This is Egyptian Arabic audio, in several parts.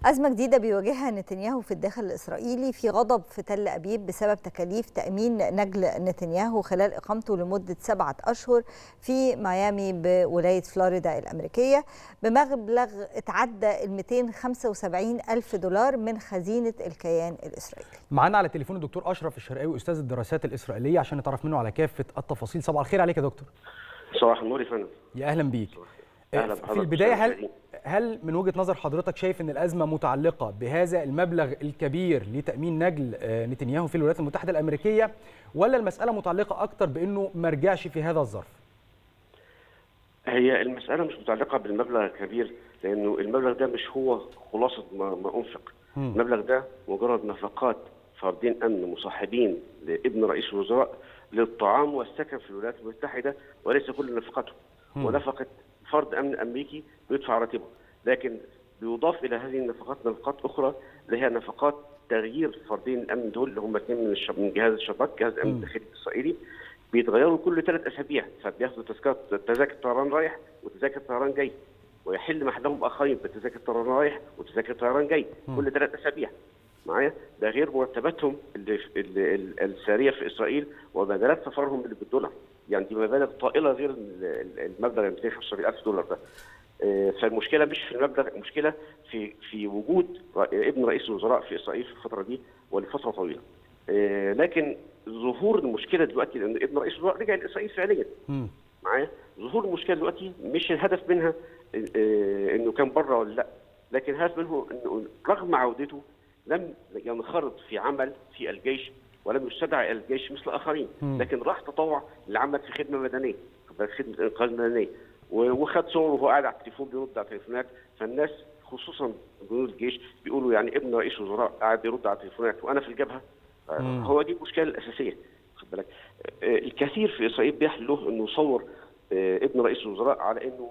أزمة جديدة بيواجهها نتنياهو في الداخل الإسرائيلي في غضب في تل أبيب بسبب تكاليف تأمين نجل نتنياهو خلال إقامته لمدة سبعة أشهر في ميامي بولاية فلوريدا الأمريكية بمبلغ اتعدى ال 275 ألف دولار من خزينة الكيان الإسرائيلي معانا على التليفون الدكتور أشرف الشرقاوي أستاذ الدراسات الإسرائيلية عشان نتعرف منه على كافة التفاصيل صباح الخير عليك يا دكتور صباح النور يا فندم يا أهلا بيك أهلا في بحضرتك البداية أستاذ هل كريم. هل من وجهة نظر حضرتك شايف أن الأزمة متعلقة بهذا المبلغ الكبير لتأمين نجل آه، نتنياهو في الولايات المتحدة الأمريكية ولا المسألة متعلقة أكتر بأنه ما رجعش في هذا الظرف؟ هي المسألة مش متعلقة بالمبلغ الكبير لأنه المبلغ ده مش هو خلاصة ما, ما أنفق مم. المبلغ ده مجرد نفقات فردين أمن مصاحبين لابن رئيس الوزراء للطعام والسكن في الولايات المتحدة وليس كل نفقته مم. ونفقة فرد أمن أمريكي بيدفع راتبه لكن بيضاف إلى هذه النفقات نفقات أخرى اللي هي نفقات تغيير فردين الأمن دول اللي هم اثنين من, الشب... من جهاز الشباك جهاز الأمن مم. الداخلي الإسرائيلي بيتغيروا كل ثلاث اسابيع فبياخدوا تذكره تذاكر طيران رايح وتذاكر طيران جاي ويحل محلهم اخرين بتذاكر طيران رايح وتذاكر طيران جاي مم. كل ثلاث اسابيع معايا ده غير مرتباتهم اللي اللي ال- الساريه في اسرائيل وبدلات سفرهم اللي بالدولار يعني دي مبالغ طائله غير ال- ال- المبلغ ال 270000 دولار ده آه، فالمشكله مش في المبلغ المشكله في في وجود ر- ابن رئيس الوزراء في اسرائيل في الفتره دي ولفتره طويله آه، لكن ظهور المشكله دلوقتي لان ابن رئيس الوزراء رجع لاسرائيل فعليا مم. معايا ظهور المشكله دلوقتي مش الهدف منها آه، انه كان بره ولا لا لكن الهدف منه انه رغم عودته لم ينخرط في عمل في الجيش ولم يستدعى الى الجيش مثل الاخرين مم. لكن راح تطوع للعمل في خدمه مدنيه خدمه انقاذ مدنيه و- وخد صور وهو قاعد على التليفون بيرد على التليفونات فالناس خصوصا جنود الجيش بيقولوا يعني ابن رئيس الوزراء قاعد بيرد على التليفونات وانا في الجبهه آه، مم. هو دي المشكله الاساسيه خد بالك آه، الكثير في اسرائيل بيحل له انه يصور آه، ابن رئيس الوزراء على انه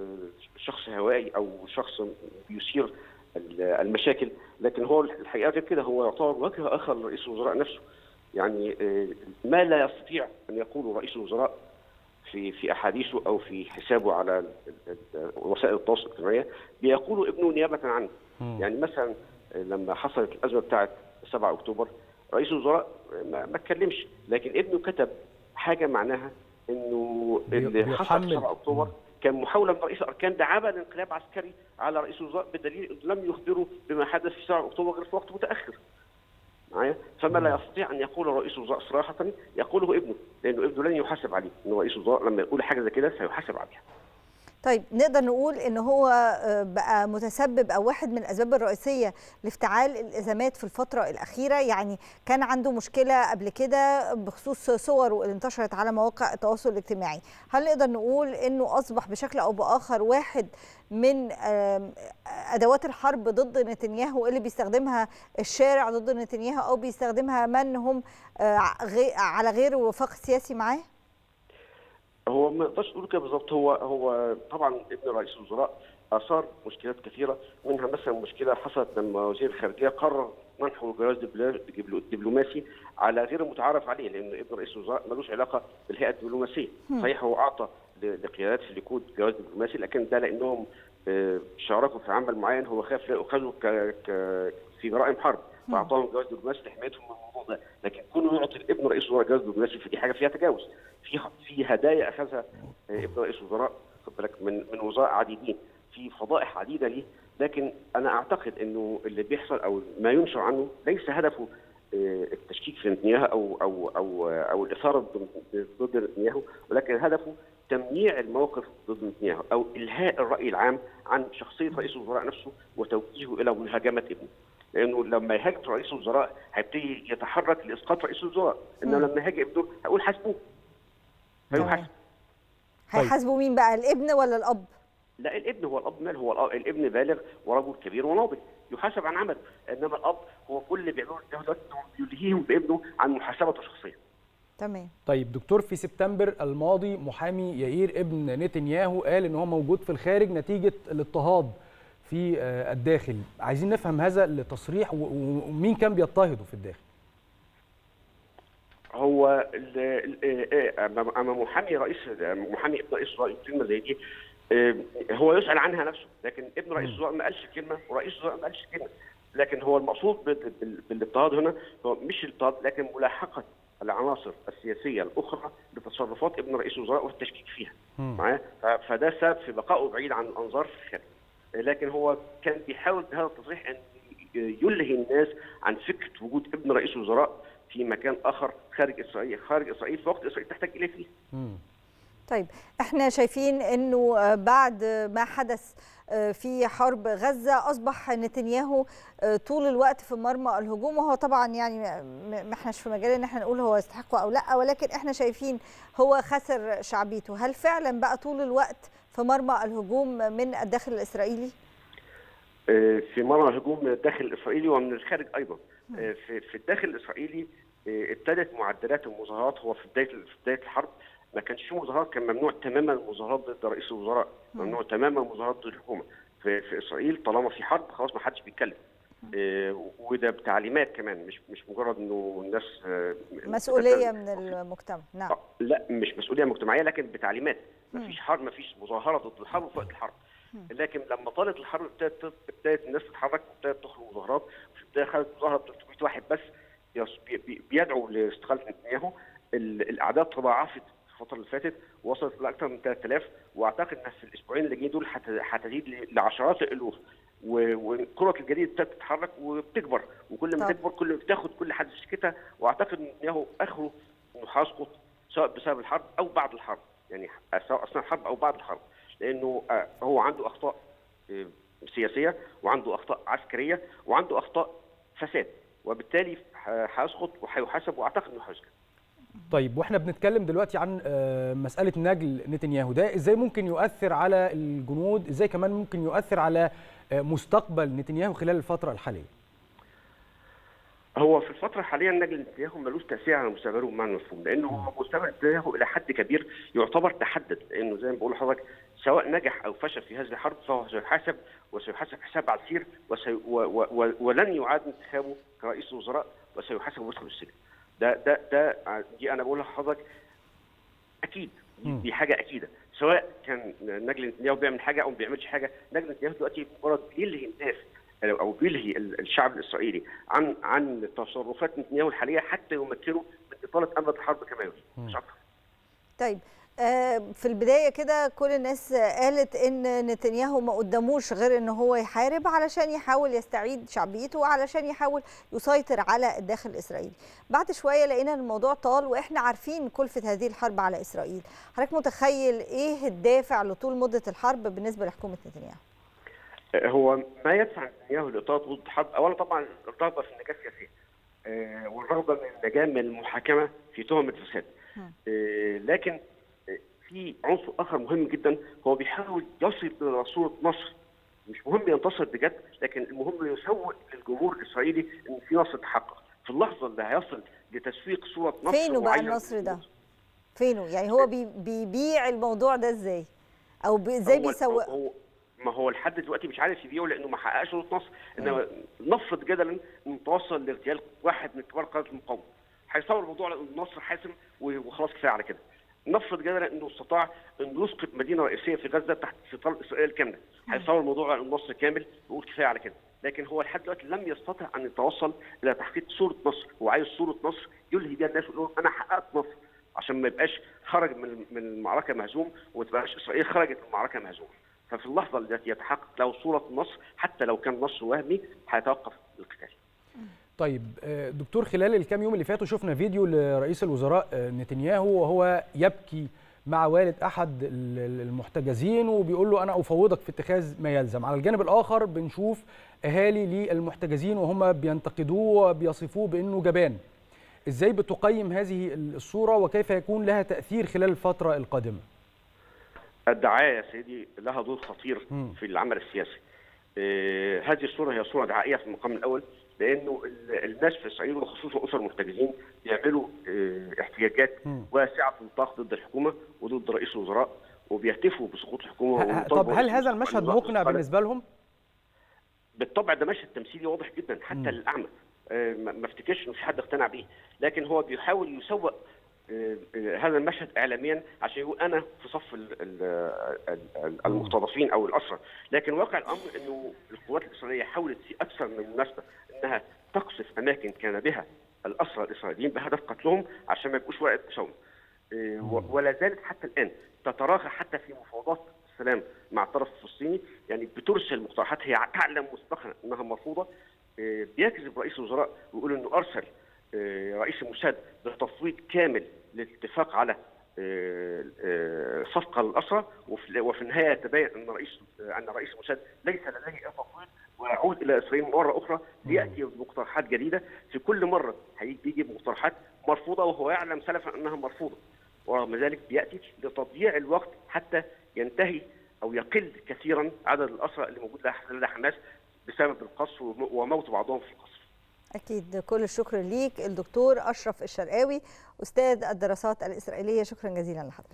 آه، شخص هوائي او شخص بيثير ال- المشاكل لكن هو الحقيقه غير كده هو يعتبر وجه اخر لرئيس الوزراء نفسه يعني آه، ما لا يستطيع ان يقوله رئيس الوزراء في في احاديثه او في حسابه على ال- ال- وسائل التواصل الاجتماعي بيقوله ابنه نيابه عنه مم. يعني مثلا لما حصلت الازمه بتاعه 7 اكتوبر رئيس الوزراء ما ما اتكلمش لكن ابنه كتب حاجه معناها انه بي- اللي حصل بيحمل. في 7 اكتوبر كان محاوله من رئيس الاركان دعابه لانقلاب عسكري على رئيس الوزراء بدليل انه لم يخبروا بما حدث في 7 اكتوبر غير في وقت متاخر. معايا؟ فما لا يستطيع ان يقول رئيس الوزراء صراحه يقوله ابنه لانه ابنه لن يحاسب عليه، ان رئيس الوزراء لما يقول حاجه زي كده سيحاسب عليها. طيب نقدر نقول ان هو آه، بقى متسبب او واحد من الاسباب الرئيسيه لافتعال الازمات في الفتره الاخيره يعني كان عنده مشكله قبل كده بخصوص صوره اللي انتشرت على مواقع التواصل الاجتماعي هل نقدر نقول انه اصبح بشكل او باخر واحد من آم، ادوات الحرب ضد نتنياهو اللي بيستخدمها الشارع ضد نتنياهو او بيستخدمها من هم آه، غي- على غير وفاق سياسي معاه هو ما نقدرش نقول كده بالظبط هو هو طبعا ابن رئيس الوزراء اثار مشكلات كثيره منها مثلا مشكله حصلت لما وزير الخارجيه قرر منحه جواز دبلا- دبلو- دبلوماسي على غير المتعارف عليه لان ابن رئيس الوزراء ملوش علاقه بالهيئه الدبلوماسيه صحيح هو اعطى ل- لقيادات في الليكود جواز دبلوماسي لكن ده لانهم آه، شاركوا في عمل معين هو خاف لا يؤخذوا ك- ك- في جرائم حرب فاعطاهم جواز دبلوماسي لحمايتهم من الموضوع ده لكن كونه يعطي ابن رئيس الوزراء جواز دبلوماسي فدي حاجه فيها تجاوز في في هدايا اخذها آه، ابن رئيس الوزراء خد بالك من من وزراء عديدين في فضائح عديده ليه لكن انا اعتقد انه اللي بيحصل او ما ينشر عنه ليس هدفه آه، التشكيك في نتنياهو او او او او الاثاره ضد- ضد نتنياهو ولكن هدفه تمييع الموقف ضد نتنياهو او الهاء الراي العام عن شخصيه رئيس الوزراء نفسه وتوجيهه الى مهاجمه ابنه لانه لما يهاجم رئيس الوزراء هيبتدي يتحرك لاسقاط رئيس الوزراء انه مم. لما يهاجم ابنه هيقول حاسبوه هيحاسب طيب. هيحاسبوا مين بقى الابن ولا الاب لا الابن هو الاب مال هو الأب الابن بالغ ورجل كبير وناضج يحاسب عن عمله انما الاب هو كل اللي بيعمله دلوقتي إنه يلهيهم بابنه عن محاسبته الشخصيه تمام طيب دكتور في سبتمبر الماضي محامي يائير ابن نتنياهو قال ان هو موجود في الخارج نتيجه الاضطهاد في آه، الداخل عايزين نفهم هذا التصريح و- و- ومين كان بيضطهده في الداخل هو ال- ال- آه، آه، اما أما محامي رئيس محامي ابن رئيس الوزراء كلمه زي دي آه، هو يسال عنها نفسه لكن ابن رئيس الوزراء ما قالش كلمه ورئيس الوزراء ما قالش كلمه لكن هو المقصود بال- بال- بالاضطهاد هنا هو مش الاضطهاد لكن ملاحقه العناصر السياسيه الاخرى لتصرفات ابن رئيس الوزراء والتشكيك فيها معايا ف- فده سبب في بقائه بعيد عن الانظار في الخارج لكن هو كان بيحاول بهذا التصريح ان يلهي الناس عن فكره وجود ابن رئيس الوزراء في مكان اخر خارج اسرائيل خارج اسرائيل في وقت اسرائيل تحتاج اليه فيه مم. طيب احنا شايفين انه آه، بعد ما حدث آه، في حرب غزة أصبح نتنياهو آه، طول الوقت في مرمى الهجوم وهو طبعا يعني م- ما احناش في مجال ان احنا نقول هو يستحقه أو لا ولكن احنا شايفين هو خسر شعبيته هل فعلا بقى طول الوقت في مرمى الهجوم من الداخل الإسرائيلي؟ آه، في مرة هجوم من الداخل الاسرائيلي ومن الخارج ايضا آه، في في الداخل الاسرائيلي آه، ابتدت معدلات المظاهرات هو في بدايه في بدايه الحرب ما كانش في مظاهرات كان ممنوع تماما المظاهرات ضد رئيس الوزراء ممنوع تماما المظاهرات ضد الحكومه في, في اسرائيل طالما في حرب خلاص ما حدش بيتكلم آه، وده بتعليمات كمان مش مش مجرد انه الناس آه، مسؤولية من المجتمع نعم آه، لا مش مسؤوليه مجتمعيه لكن بتعليمات مفيش حرب مفيش مظاهره ضد الحرب في وقت الحرب لكن لما طالت الحرب ابتدت ابتدت الناس تتحرك وابتدت تخرج مظاهرات وفي البدايه خدت مظاهره 300 واحد بس يص- بي- بي- بيدعو لاستقاله نتنياهو ال- الاعداد تضاعفت الفتره اللي فاتت وصلت لاكثر من 3000 واعتقد ان في الاسبوعين اللي جايين دول هت- هتزيد ل- لعشرات الالوف و- والكره الجديده ابتدت تتحرك وبتكبر وكل ما طب. تكبر كل ما بتاخد كل حد سكتها واعتقد ان نتنياهو اخره انه هيسقط سواء بسبب الحرب او بعد الحرب يعني سواء اثناء الحرب او بعد الحرب لانه آه، هو عنده اخطاء آه، سياسيه وعنده اخطاء عسكريه وعنده اخطاء فساد وبالتالي ه- هيسقط وهيحاسب واعتقد انه هيسجن طيب واحنا بنتكلم دلوقتي عن آه، مساله نجل نتنياهو ده ازاي ممكن يؤثر على الجنود ازاي كمان ممكن يؤثر على آه، مستقبل نتنياهو خلال الفتره الحاليه هو في الفترة الحالية نجل نتنياهو ملوش تأثير على مستقبله بمعنى مفهوم لأنه هو مستقبل نتنياهو إلى حد كبير يعتبر تحدد لأنه زي ما بقول لحضرتك سواء نجح أو فشل في هذه الحرب فهو سيحاسب وسيحاسب حساب عسير وسي و و و ولن يعاد انتخابه كرئيس وزراء وسيحاسب ويدخل السجن. ده ده ده دي أنا بقول لحضرتك أكيد دي, مم. دي حاجة أكيدة سواء كان نجل نتنياهو بيعمل حاجة أو ما بيعملش حاجة نجل نتنياهو دلوقتي مجرد بيلهي الناس او بيلهي ال- الشعب الاسرائيلي عن عن تصرفات نتنياهو الحاليه حتى يمكنه من اطاله امد الحرب كما يريد مش اكتر طيب آه، في البداية كده كل الناس قالت إن نتنياهو ما قداموش غير إن هو يحارب علشان يحاول يستعيد شعبيته وعلشان يحاول يسيطر على الداخل الإسرائيلي بعد شوية لقينا إن الموضوع طال وإحنا عارفين كلفة هذه الحرب على إسرائيل حضرتك متخيل إيه الدافع لطول مدة الحرب بالنسبة لحكومة نتنياهو هو ما يدفع نتنياهو لاطاله ضد الحرب اولا طبعا الرغبه في النجاه السياسيه آه، والرغبه من النجاه من المحاكمه في تهم الفساد آه، لكن آه، في عنصر اخر مهم جدا هو بيحاول يصل الى صوره نصر مش مهم ينتصر بجد لكن المهم يسوق للجمهور الاسرائيلي ان في نصر تحقق في اللحظه اللي هيصل لتسويق صوره نصر فينه بقى معين النصر ده؟ فينه يعني هو بي- بيبيع الموضوع ده إزاي أو بي- إزاي هو- بيسوق هو ما هو لحد دلوقتي مش عارف يبيعه لانه ما حققش نص نصر انما نفرض جدلا انه توصل لاغتيال واحد من كبار قاده المقاومه هيصور الموضوع على انه النصر حاسم وخلاص كفايه على كده نفرض جدلا انه استطاع انه يسقط مدينه رئيسيه في غزه تحت سيطره اسرائيل كامله هيصور الموضوع على انه النصر كامل ويقول كفايه على كده لكن هو لحد دلوقتي لم يستطع ان يتوصل الى تحقيق صوره نصر هو عايز صوره نصر يلهي بيها الناس ويقول لهم انا حققت نصر عشان ما يبقاش خرج من من المعركه مهزوم وما تبقاش اسرائيل خرجت من المعركه مهزومه ففي اللحظه التي يتحقق له صوره النصر حتى لو كان نصر وهمي هيتوقف القتال طيب آه، دكتور خلال الكام يوم اللي فاتوا شفنا فيديو لرئيس الوزراء آه، نتنياهو وهو يبكي مع والد احد ال- ال- المحتجزين وبيقول له انا افوضك في اتخاذ ما يلزم على الجانب الاخر بنشوف اهالي للمحتجزين وهم بينتقدوه وبيصفوه بانه جبان ازاي بتقيم هذه الصوره وكيف يكون لها تاثير خلال الفتره القادمه الدعايه يا سيدي لها دور خطير مم. في العمل السياسي. آه، هذه الصوره هي صوره دعائيه في المقام الاول لانه ال- الناس في اسرائيل وخصوصا اسر المحتجزين بيعملوا آه، احتجاجات مم. واسعه النطاق ضد الحكومه وضد رئيس الوزراء وبيهتفوا بسقوط الحكومه ه- ه- ويطالبوا طب هل رئيس هذا الوزراء المشهد بإلغاء مقنع الاستقالة. بالنسبه لهم بالطبع ده مشهد تمثيلي واضح جدا حتى مم. للاعمى آه، ما ما افتكرش انه في حد اقتنع بيه لكن هو بيحاول يسوق هذا المشهد اعلاميا عشان يقول انا في صف المختطفين او الاسرى، لكن واقع الامر انه القوات الاسرائيليه حاولت في اكثر من مناسبه انها تقصف اماكن كان بها الاسرى الاسرائيليين بهدف قتلهم عشان ما يبقوش ورقه مساومه. ولا زالت حتى الان تتراخى حتى في مفاوضات السلام مع الطرف الفلسطيني يعني بترسل مقترحات هي تعلم مسبقا انها مرفوضه بيكذب رئيس الوزراء ويقول انه ارسل رئيس الموساد بتفويض كامل للاتفاق على صفقه للاسرى وفي النهايه تبين ان رئيس ان رئيس الموساد ليس لديه اي تفويض ويعود الى اسرائيل مره اخرى لياتي بمقترحات جديده في كل مره هيجي بمقترحات مرفوضه وهو يعلم سلفا انها مرفوضه ورغم ذلك بياتي لتضييع الوقت حتى ينتهي او يقل كثيرا عدد الاسرى اللي موجود لدى حماس بسبب القصف وموت بعضهم في القصف. اكيد كل الشكر ليك الدكتور اشرف الشرقاوي استاذ الدراسات الاسرائيليه شكرا جزيلا لحضرتك.